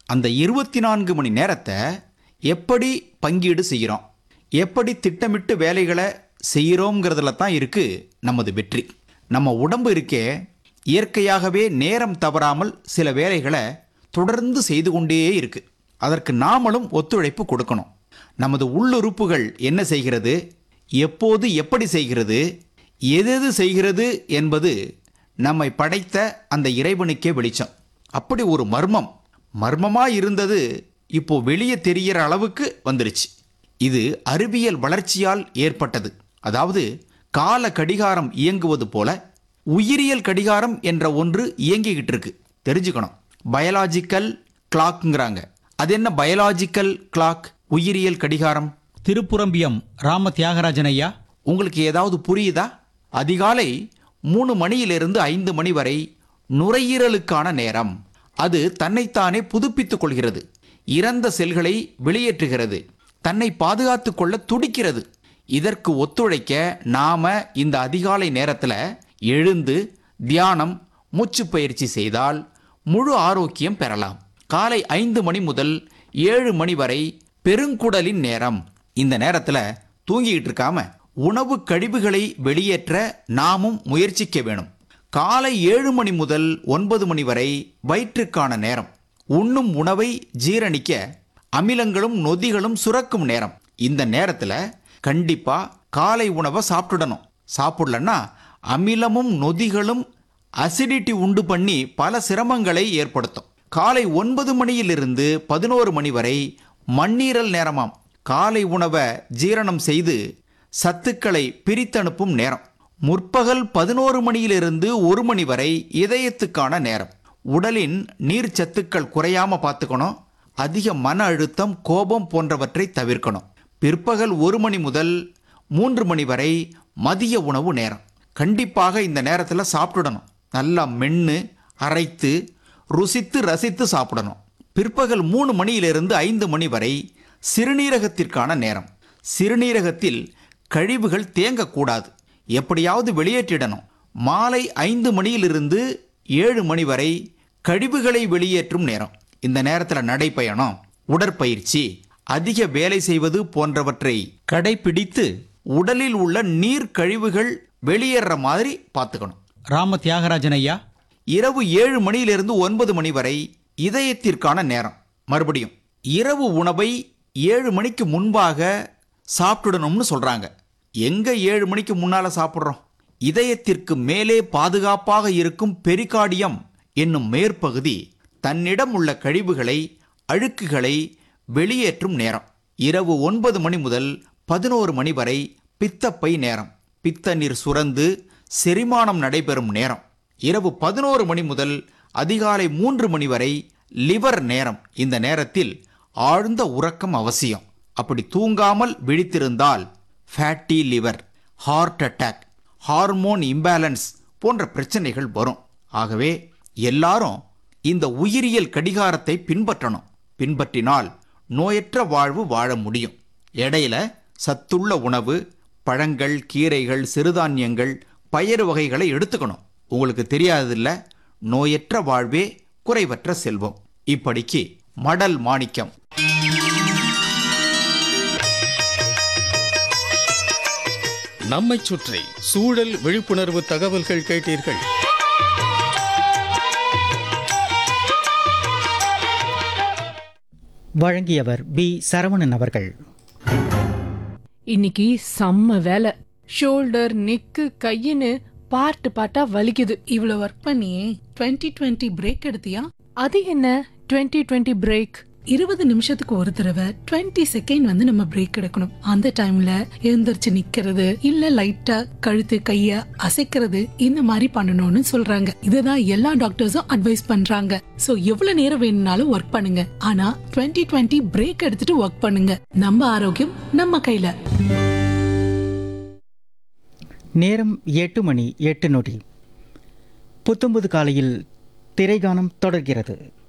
அந்த இருபத்தி நான்கு மணி நேரத்தை எப்படி பங்கீடு செய்கிறோம் எப்படி திட்டமிட்டு வேலைகளை செய்கிறோங்கிறதுல தான் இருக்கு நமது வெற்றி நம்ம உடம்பு இருக்கே இயற்கையாகவே நேரம் தவறாமல் சில வேலைகளை தொடர்ந்து செய்து கொண்டே இருக்கு அதற்கு நாமளும் ஒத்துழைப்பு கொடுக்கணும் நமது உள்ளுறுப்புகள் என்ன செய்கிறது எப்போது எப்படி செய்கிறது எதெது செய்கிறது என்பது நம்மை படைத்த அந்த இறைவனுக்கே வெளிச்சம் அப்படி ஒரு மர்மம் மர்மமா இருந்தது இப்போ வெளியே தெரிகிற அளவுக்கு வந்துருச்சு இது அறிவியல் வளர்ச்சியால் ஏற்பட்டது அதாவது கால கடிகாரம் இயங்குவது போல உயிரியல் கடிகாரம் என்ற ஒன்று இயங்கிக்கிட்டு இருக்கு தெரிஞ்சுக்கணும் பயாலாஜிக்கல் கிளாக்ங்கிறாங்க அது என்ன பயாலாஜிக்கல் கிளாக் உயிரியல் கடிகாரம் திருப்புரம்பியம் ராம தியாகராஜன் ஐயா உங்களுக்கு ஏதாவது புரியுதா அதிகாலை மூணு மணியிலிருந்து ஐந்து மணி வரை நுரையீரலுக்கான நேரம் அது தன்னைத்தானே புதுப்பித்துக் கொள்கிறது இறந்த செல்களை வெளியேற்றுகிறது தன்னை பாதுகாத்துக் கொள்ள துடிக்கிறது இதற்கு ஒத்துழைக்க நாம இந்த அதிகாலை நேரத்தில் எழுந்து தியானம் மூச்சு பயிற்சி செய்தால் முழு ஆரோக்கியம் பெறலாம் காலை ஐந்து மணி முதல் ஏழு மணி வரை பெருங்குடலின் நேரம் இந்த நேரத்தில் தூங்கிட்டு இருக்காம உணவு கழிவுகளை வெளியேற்ற நாமும் முயற்சிக்க வேணும் காலை ஏழு மணி முதல் ஒன்பது மணி வரை வயிற்றுக்கான நேரம் உண்ணும் உணவை ஜீரணிக்க அமிலங்களும் நொதிகளும் சுரக்கும் நேரம் இந்த நேரத்தில் கண்டிப்பா காலை உணவை சாப்பிட்டுடணும் சாப்பிடலன்னா அமிலமும் நொதிகளும் அசிடிட்டி உண்டு பண்ணி பல சிரமங்களை ஏற்படுத்தும் காலை ஒன்பது மணியிலிருந்து பதினோரு மணி வரை மண்ணீரல் நேரமாம் காலை உணவை ஜீரணம் செய்து சத்துக்களை பிரித்தனுப்பும் நேரம் முற்பகல் பதினோரு மணியிலிருந்து ஒரு மணி வரை இதயத்துக்கான நேரம் உடலின் நீர் சத்துக்கள் குறையாம பார்த்துக்கணும் அதிக மன அழுத்தம் கோபம் போன்றவற்றை தவிர்க்கணும் பிற்பகல் ஒரு மணி முதல் மூன்று மணி வரை மதிய உணவு நேரம் கண்டிப்பாக இந்த நேரத்தில் சாப்பிட்டுடணும் நல்லா மென்று அரைத்து ருசித்து ரசித்து சாப்பிடணும் பிற்பகல் மூணு மணியிலிருந்து ஐந்து மணி வரை சிறுநீரகத்திற்கான நேரம் சிறுநீரகத்தில் கழிவுகள் தேங்கக்கூடாது எப்படியாவது வெளியேற்றிடணும் மாலை ஐந்து மணியிலிருந்து ஏழு மணி வரை கழிவுகளை வெளியேற்றும் நேரம் இந்த நேரத்தில் நடைப்பயணம் உடற்பயிற்சி அதிக வேலை செய்வது போன்றவற்றை கடைபிடித்து உடலில் உள்ள நீர் கழிவுகள் வெளியேற மாதிரி பார்த்துக்கணும் ராம தியாகராஜன் ஐயா இரவு ஏழு மணியிலிருந்து ஒன்பது மணி வரை இதயத்திற்கான நேரம் மறுபடியும் இரவு உணவை ஏழு மணிக்கு முன்பாக சாப்பிட்டுடணும்னு சொல்றாங்க எங்க ஏழு மணிக்கு முன்னால சாப்பிட்றோம் இதயத்திற்கு மேலே பாதுகாப்பாக இருக்கும் பெரிகார்டியம் என்னும் மேற்பகுதி தன்னிடம் உள்ள கழிவுகளை அழுக்குகளை வெளியேற்றும் நேரம் இரவு ஒன்பது மணி முதல் பதினோரு மணி வரை பித்தப்பை நேரம் பித்த நீர் சுரந்து செரிமானம் நடைபெறும் நேரம் இரவு பதினோரு மணி முதல் அதிகாலை மூன்று மணி வரை லிவர் நேரம் இந்த நேரத்தில் ஆழ்ந்த உறக்கம் அவசியம் அப்படி தூங்காமல் விழித்திருந்தால் fatty liver heart attack hormone imbalance போன்ற பிரச்சனைகள் வரும் ஆகவே எல்லாரும் இந்த உயிரியல் கடிகாரத்தை பின்பற்றணும் பின்பற்றினால் நோயற்ற வாழ்வு வாழ முடியும் இடையில சத்துள்ள உணவு பழங்கள் கீரைகள் சிறுதானியங்கள் பயறு வகைகளை எடுத்துக்கணும் உங்களுக்கு தெரியாததில்ல நோயற்ற வாழ்வே குறைவற்ற செல்வம் இப்படிக்கு மடல் மாணிக்கம் நம்மைச் சுற்றி சூழல் விழிப்புணர்வு தகவல்கள் கேட்டீர்கள் வழங்கியவர் பி சரவணன் அவர்கள் இன்னைக்கு செம்ம வேலை ஷோல்டர் நெக்கு கையின்னு பார்ட் பார்ட்டா வலிக்குது இவ்வளவு ஒர்க் பண்ணியே 2020 டுவெண்ட்டி பிரேக் எடுத்தியா அது என்ன 2020 டுவெண்ட்டி பிரேக் இருபது நிமிஷத்துக்கு ஒரு தடவை 20 செகண்ட் வந்து நம்ம பிரேக் எடுக்கணும் அந்த டைம்ல எழுந்திருச்சு நிக்கிறது இல்ல லைட்டா கழுத்து கைய அசைக்கிறது இந்த மாதிரி பண்ணணும்னு சொல்றாங்க இதுதான் எல்லா டாக்டர்ஸும் அட்வைஸ் பண்றாங்க சோ எவ்வளவு நேரம் வேணும்னாலும் ஒர்க் பண்ணுங்க ஆனா 2020 டுவெண்ட்டி பிரேக் எடுத்துட்டு ஒர்க் பண்ணுங்க நம்ம ஆரோக்கியம் நம்ம கையில நேரம் எட்டு மணி எட்டு நொடி புத்தம்புது காலையில் திரைகானம் தொடர்கிறது